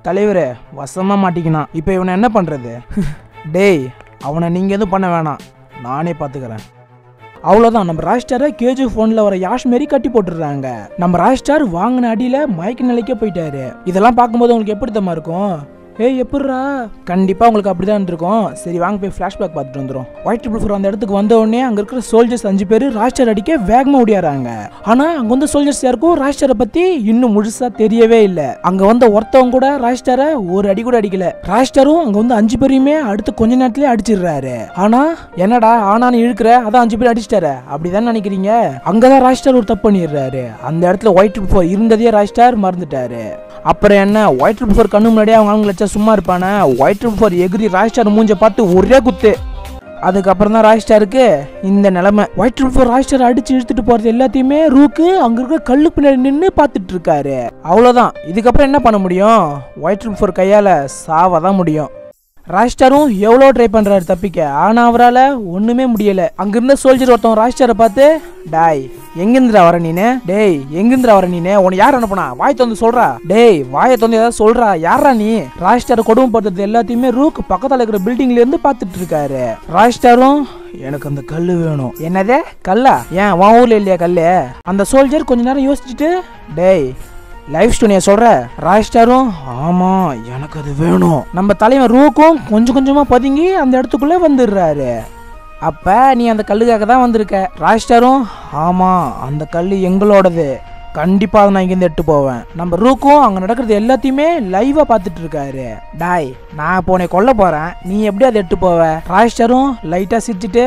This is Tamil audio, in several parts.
தலைவரே வசமா மாட்டிக்கினான் இப்போ இவனை என்ன பண்றது டேய் அவனை நீங்க எதுவும் பண்ண வேணாம் நானே பாத்துக்கிறேன் அவ்வளோதான் நம்ம ராஜ்ஸ்டாரை கேஜி ஃபோனில் வர யாஷ் மாரி கட்டி போட்டுடுறாங்க நம்ம ராஜ்ஸ்டார் வாங்கின அடியில் மயக்க நிலைக்கே போயிட்டாரு இதெல்லாம் பார்க்கும்போது உங்களுக்கு எப்படி தம்மா இருக்கும் ஏய் எப்படிரா கண்டிப்பா உங்களுக்கு அப்படிதான் இருந்திருக்கும் சரி வாங்க போய் ஃபிளாஷ்பேக் பார்த்துட்டு வந்துடும் ஒயிட் ட்ரிபிள் ஃபோர் அந்த இடத்துக்கு வந்த உடனே அங்க இருக்கிற சோல்ஜர்ஸ் அஞ்சு பேர் ராஜ்ஸ்டார் அடிக்க வேகமா ஓடியாராங்க ஆனா அங்க வந்த சோல்ஜர்ஸ் யாருக்கும் ராஜ்ஸ்டாரை பத்தி இன்னும் முழுசா தெரியவே இல்ல அங்க வந்த ஒருத்தவங்க கூட ராஜ்ஸ்டாரை ஒரு அடி கூட அடிக்கல ராஜ்ஸ்டாரும் அங்க வந்து அஞ்சு பேரையுமே அடுத்து கொஞ்ச நேரத்திலே அடிச்சிடுறாரு ஆனா என்னடா ஆனான்னு இழுக்கிற அதான் அஞ்சு பேர் அடிச்சிட்டாரு அப்படிதான் நினைக்கிறீங்க அங்கதான் ராஜ்ஸ்டார் ஒரு தப்பு பண்ணிடுறாரு அந்த இடத்துல ஒயிட் ட்ரிபிள் ஃபோர் இருந்ததே ராஜ்ஸ்டார் மறந்துட்டாரு அப்புறம் என்ன ஒயிட் ட்ரிபிள் ஃபோர் கண்ணு முன்னாடியே அவங்க ஆளுங்க வச்சா சும்மா இருப்பானே ஒயிட் ட்ரிபிள் ஃபோர் எகிரி ராஜ்ஸ்டார் மூஞ்ச பார்த்து ஒரே குத்து அதுக்கப்புறம் தான் ராஜ்ஸ்டாருக்கு இந்த நிலைமை ஒயிட் ட்ரிபிள் ஃபோர் ராஜ்ஸ்டார் அடிச்சு இழுத்துட்டு போறது எல்லாத்தையுமே ரூக்கு அங்க இருக்க கல்லு பின்னாடி நின்று பார்த்துட்டு இருக்காரு அவ்வளோதான் இதுக்கப்புறம் என்ன பண்ண முடியும் ஒயிட் ட்ரிபிள் ஃபோர் கையால சாவ தான் முடியும் ராஜ்ஸ்டாரும் எவ்வளோ ட்ரை பண்றாரு தப்பிக்க ஆனா அவரால் ஒண்ணுமே முடியல அங்க இருந்த சோல்ஜர் ஒருத்தவன் ராஜ்ஸ்டாரை பார்த்து டாய் எங்கிருந்துடா வர நீனு டேய் எங்கிருந்துடா வர நீனு உன்னை யார் அனுப்புனா வாய் திறந்து சொல்றா டேய் வாயை திறந்து ஏதாவது சொல்றா யாரா நீ ராஜ்ஸ்டார் கொடுமைப்படுத்துறது எல்லாத்தையுமே ரூக் பக்கத்துல இருக்கிற பில்டிங்ல இருந்து பார்த்துட்டு இருக்காரு ராஜ்ஸ்டாரும் எனக்கு அந்த கல்லு வேணும் என்னதே கல்லா ஏன் உன் ஊர்ல இல்லையா கல்லு அந்த சோல்ஜர் கொஞ்ச நேரம் யோசிச்சுட்டு டேய் லைஃப் ஸ்டோனியை சொல்ற ராஜ்ஸ்டாரும் ஆமா எனக்கு அது வேணும் நம்ம தலைவன் ரூக்கும் கொஞ்சம் கொஞ்சமா பதுங்கி அந்த இடத்துக்குள்ள வந்துடுறாரு அப்ப நீ அந்த கல்லுக்காக தான் வந்திருக்க ராஜ்ஸ்டாரும் ஆமா அந்த கல் எங்களோடது கண்டிப்பா அதை நான் இங்கேருந்து எட்டு போவேன் நம்ம ரூக்கும் அங்க நடக்கிறது எல்லாத்தையுமே லைவா பார்த்துட்டு இருக்காரு டாய் நான் இப்போ உன்னை கொல்ல போறேன் நீ எப்படி அதை எட்டு போவ ராஜ்ஸ்டாரும் லைட்டா சிரிச்சிட்டு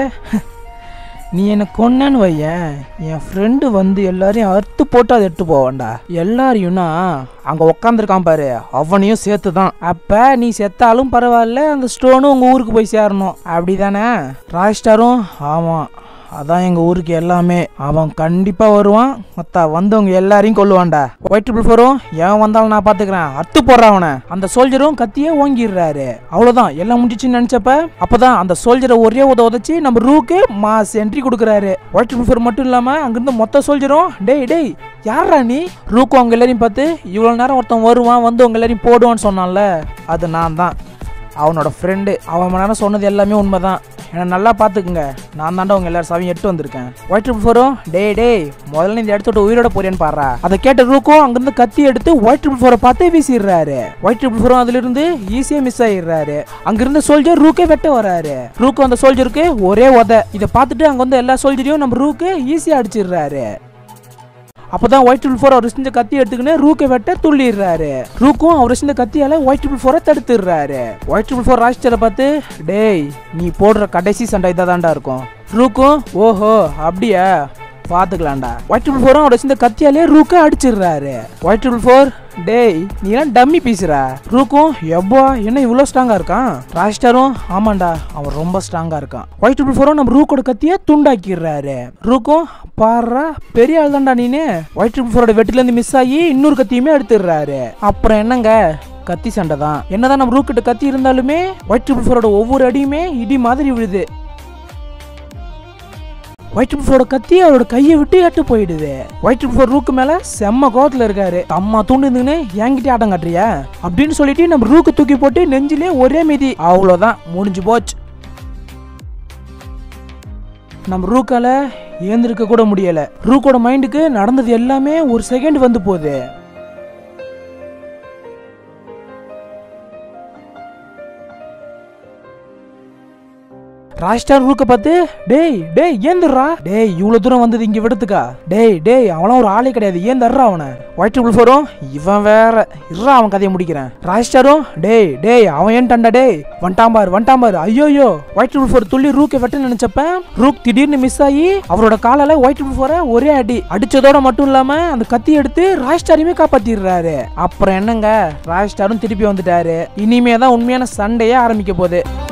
நீ என்ன கொன்னன்னு வையேன் என் ஃப்ரெண்டு வந்து எல்லாரையும் அறுத்து போட்டு அதை எடுத்து போவான்டா எல்லாரையும்னா அங்க உக்காந்துருக்கான் பாரு அவனையும் சேர்த்து தான் அப்ப நீ செத்தாலும் பரவாயில்ல அந்த ஸ்டோனும் உங்க ஊருக்கு போய் சேரணும் அப்படிதானே ராஜ்ஸ்டாரும் ஆமா அதான் எங்க ஊருக்கு எல்லாமே அவன் கண்டிப்பா வருவான் மொத்த வந்தவங்க எல்லாரையும் கொல்லுவான்டா ஒயிட் ட்ரிபிள் ஃபோரும் எவன் வந்தாலும் நான் பாத்துக்கிறேன் அத்து போடுறான் அவனை அந்த சோல்ஜரும் கத்தியே ஓங்கிடுறாரு அவ்வளவுதான் எல்லாம் முடிஞ்சிச்சுன்னு நினைச்சப்ப அப்பதான் அந்த சோல்ஜரை ஒரே உத உதச்சி நம்ம ரூக்கு மாஸ் என்ட்ரி கொடுக்குறாரு ஒயிட் ட்ரிபிள் ஃபோர் மட்டும் இல்லாம அங்கிருந்து மொத்த சோல்ஜரும் டேய் டேய் யாரா நீ ரூக்கு அவங்க எல்லாரையும் பார்த்து இவ்வளவு நேரம் ஒருத்தன் வருவான் வந்து உங்க எல்லாரையும் போடுவான்னு சொன்னான்ல அது நான் தான் அவனோட ஃப்ரெண்டு அவன் நேரம் சொன்னது எல்லாமே உண்மைதான் என்னை நல்லா பார்த்துக்குங்க நான் தாண்டா உங்க எல்லாரும் சாவியும் எட்டு வந்திருக்கேன் ஒயிட் ட்ரிபிள் ஃபோரும் டேய் டேய் முதல்ல இந்த இடத்த விட்டு உயிரோட போறேன்னு பாடுறா அதை கேட்ட ரூக்கும் அங்கிருந்து கத்தி எடுத்து ஒயிட் ட்ரிபிள் ஃபோரை பார்த்து வீசிடுறாரு ஒயிட் ட்ரிபிள் ஃபோரும் அதுல இருந்து ஈஸியா மிஸ் ஆயிடுறாரு அங்கிருந்த சோல்ஜர் ரூக்கே வெட்ட வராரு ரூக்கு அந்த சோல்ஜருக்கு ஒரே உத இதை பார்த்துட்டு அங்க வந்து எல்லா சோல்ஜரையும் நம்ம ரூக்கு ஈஸியா அடிச்சிடுறாரு அப்பதான் ஒயிட் ட்ரிபிள் ஃபோர் அவர் செஞ்ச கத்தி எடுத்துக்கின்னு ரூக்கை வெட்ட துள்ளிடுறாரு ரூக்கும் அவர் செஞ்ச கத்தியால ஒயிட் ட்ரிபிள் ஃபோரை தடுத்துடுறாரு ஒயிட் ட்ரிபிள் ஃபோர் ராஜ்டரை பார்த்து டேய் நீ போடுற கடைசி சண்டை இதாக தான்டா இருக்கும் ரூக்கும் ஓஹோ அப்படியா பார்த்துக்கலாம்டா ஒயிட் ட்ரிபிள் ஃபோரும் அவர் செஞ்ச கத்தியாலே ரூக்கை அடிச்சிடுறாரு ஒயிட் ட்ரிபிள் ஃபோர் டேய் நீ எல்லாம் டம்மி பீசுறா ரூக்கும் எவ்வா என்ன இவ்வளோ ஸ்ட்ராங்கா இருக்கான் ராஜ்ஸ்டாரும் ஆமாண்டா அவன் ரொம்ப ஸ்ட்ராங்கா இருக்கான் ஒயிட் ட்ரிபிள் ஃபோரும் நம்ம ரூக்கோட கத்தியை துண்டாக்கிடுறாரு ரூக்கும் பாடுறா பெரிய ஆள் தான்டா நீனு ஒயிட் ட்ரிபிள் ஃபோரோட வெட்டில இருந்து மிஸ் ஆகி இன்னொரு கத்தியுமே எடுத்துடுறாரு அப்புறம் என்னங்க கத்தி சண்டை தான் என்னதான் நம்ம ரூக்கிட்ட கத்தி இருந்தாலுமே ஒயிட் ட்ரிபிள் ஃபோரோட ஒவ்வொரு அடியுமே இடி மாதிரி விழுது ஒயிட் ஃபோரோட கத்தி அவரோட கையை விட்டு எட்டு போயிடுது ஒயிட் ஃபோர் ரூக்கு மேல செம்ம கோவத்துல இருக்காரு தம்மா தூண்டு இருந்துன்னு என்கிட்ட ஆட்டம் காட்டுறியா அப்படின்னு சொல்லிட்டு நம்ம ரூக்கு தூக்கி போட்டு நெஞ்சிலே ஒரே மிதி அவ்வளோதான் முடிஞ்சு போச்சு நம்ம ரூக்கால ஏந்திருக்க கூட முடியல ரூக்கோட மைண்டுக்கு நடந்தது எல்லாமே ஒரு செகண்ட் வந்து போகுது ராஜ்ஸ்டார் ரூக்க பார்த்து டேய் டேய் ஏந்துடுறா டேய் இவ்வளவு தூரம் வந்தது இங்க விடத்துக்கா டேய் டேய் அவனும் ஒரு ஆளே கிடையாது ஏன் தர்றா அவனை ஒயிட் ட்ரிபிள் ஃபோரும் இவன் வேற இருறா அவன் கதையை முடிக்கிறேன் ராஜ்ஸ்டாரும் டேய் டேய் அவன் ஏன் டண்டா டேய் வண்டாம் பாரு வண்டாம் பாரு ஐயோயோ ஒயிட் ட்ரிபிள் ஃபோர் துள்ளி ரூக்கை வெட்ட நினைச்சப்ப ரூக் திடீர்னு மிஸ் ஆகி அவரோட காலால ஒயிட் ட்ரிபிள் ஃபோரை ஒரே அடி அடிச்சதோட மட்டும் இல்லாம அந்த கத்தி எடுத்து ராஜ்ஸ்டாரையுமே காப்பாத்திடுறாரு அப்புறம் என்னங்க ராஜ்ஸ்டாரும் திருப்பி வந்துட்டாரு இனிமே தான் உண்மையான சண்டையே ஆரம்பிக்க போகுது